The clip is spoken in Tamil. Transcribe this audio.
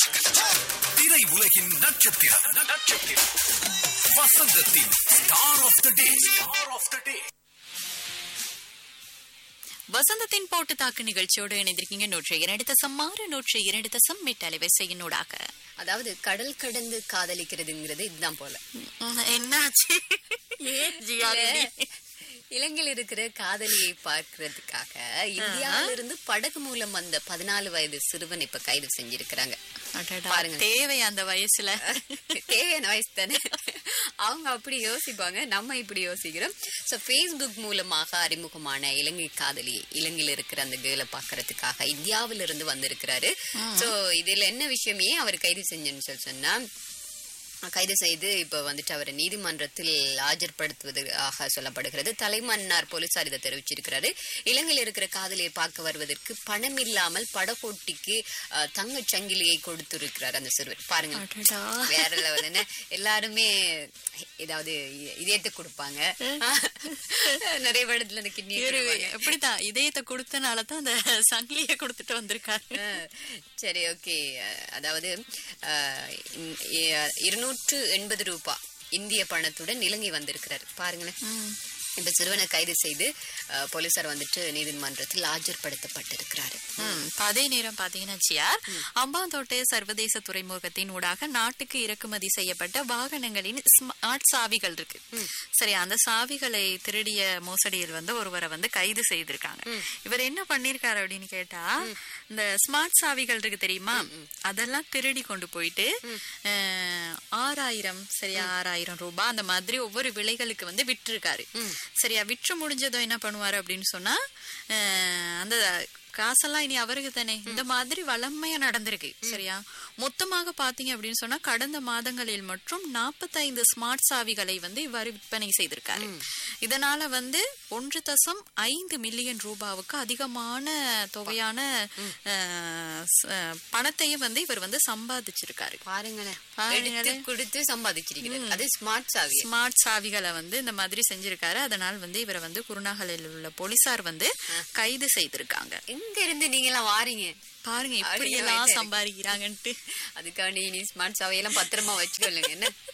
திரை உலகின் நட்சத்திரம் நட்சத்திரம் வசந்தத்தின் star of the day star of the day வசந்தத்தின் போட்டு தாக்கு நிகழ்ச்சியோடு இணைந்திருக்கீங்க நூற்று இரண்டு தசம் ஆறு நூற்று இரண்டு தசம் எட்டு அலைவரிசையினூடாக அதாவது கடல் கடந்து காதலிக்கிறதுங்கிறது இதுதான் போல உம், என்னாச்சு ஏன் ஜியாலினி? இலங்கையில் இருக்கிற காதலியை பார்க்கறதுக்காக இந்தியாவில இருந்து படகு மூலம் வந்த பதினாலு வயது சிறுவன் இப்ப கைது செஞ்சிருக்கிறாங்க அடடா, பாருங்க. தேவை அந்த வயசுல தேவையான வயசு தானே அவங்க அப்படி யோசிப்பாங்க நம்ம இப்படி யோசிக்கிறோம் சோ ஃபேஸ்புக் மூலமாக அறிமுகமான இலங்கை காதலி இலங்கையில இருக்கிற அந்த கேர்ளை பாக்குறதுக்காக இந்தியாவில இருந்து வந்திருக்கிறாரு சோ இதுல என்ன விஷயம் ஏன் அவர் கைது செஞ்சேன்னு சொல்லி சொன்னா கைது செய்து இப்ப வந்துட்டு அவரை நீதிமன்றத்தில் ஆஜர்படுத்துவதாக சொல்லப்படுகிறது தலைமன்னார் போலீசார் இதை தெரிவிச்சிருக்கிறாரு இலங்கையில் இருக்கிற காதலியை பார்க்க வருவதற்கு பணம் இல்லாமல் படப்போட்டிக்கு அஹ், தங்கச் சங்கிலியை கொடுத்திருக்கிறார் அந்த சிறுவர் பாருங்க அடடா. வேற லெவல் என்ன எல்லாருமே ஏதாவது இ- இதயத்தை கொடுப்பாங்க நிறைய இடத்துல இந்த கிட்னி இவரு எப்படிதான் இதயத்தை கொடுத்தனால தான் அந்த சங்கிலிய கொடுத்துட்டு வந்திருக்காரு சரி ஓகே அதாவது அஹ், இ- இ- இருநூற்று எண்பது ரூபாய் இந்திய பணத்துடன் இலங்கை வந்திருக்கிறார் பாருங்களேன் இந்த சிறுவனை கைது செய்து அஹ், போலீசார் வந்துட்டு நீதிமன்றத்தில் ஆஜர்படுத்தப்பட்டிருக்கிறாரு ம், இப்ப அதே நேரம் பாத்தீங்கன்னா ஜியார் அம்பாந்தோட்டை சர்வதேச துறைமுகத்தின் ஊடாக நாட்டுக்கு இறக்குமதி செய்யப்பட்ட வாகனங்களின் ஸ்மார்ட் சாவிகள் இருக்கு சரி அந்த சாவிகளை திருடிய மோசடியில் வந்து ஒருவரை வந்து கைது செய்திருக்காங்க இவர் என்ன பண்ணிருக்காரு அப்படின்னு கேட்டா இந்த ஸ்மார்ட் சாவிகள் இருக்கு தெரியுமா அதெல்லாம் திருடி கொண்டு போயிட்டு அஹ், ஆறாயிரம் சரியா ஆறாயிரம் ரூபாய் அந்த மாதிரி ஒவ்வொரு விலைகளுக்கு வந்து விட்டிருக்காரு சரியா விற்று முடிஞ்சதும் என்ன பண்ணுவாரு அப்படின்னு சொன்னா அஹ், அந்த காசெல்லாம் இனி அவருக்கு தானே இந்த மாதிரி வளமையா நடந்திருக்கு சரியா மொத்தமாக பாத்தீங்க அப்படின்னு சொன்னா கடந்த மாதங்களில் மற்றும் நாற்பத்தைந்து ஸ்மார்ட் சாவிகளை வந்து இவ்வாறு விற்பனை செய்திருக்காரு இதனால வந்து ஒன்று தசம் ஐந்து மில்லியன் ரூபாவுக்கு அதிகமான தொகையான அஹ், ச- அஹ், பணத்தையும் வந்து இவர் வந்து சம்பாதிச்சிருக்காரு பாருங்களேன் பாருங்களேன். எடுத்து கொடுத்து சம்பாதிச்சிருக்கிறார் அது ஸ்மார்ட் சாவி ஸ்மார்ட் சாவிகளை வந்து இந்த மாதிரி செஞ்சிருக்காரு அதனால் வந்து இவரை வந்து குருநாகலில் உள்ள போலீசார் வந்து கைது செய்திருக்காங்க எங்க இருந்து நீங்க எல்லாம் வாரீங்க பாருங்க இப்படி அப்படியே எல்லாம் வயசா இருக்கு. சம்பாதிக்கிறாங்கன்ட்டு அதுக்காண்டி நீ ஸ்மார்ட் சாவியெல்லாம் பத்திரமா வச்சுக்கொள்ளுங்க என்ன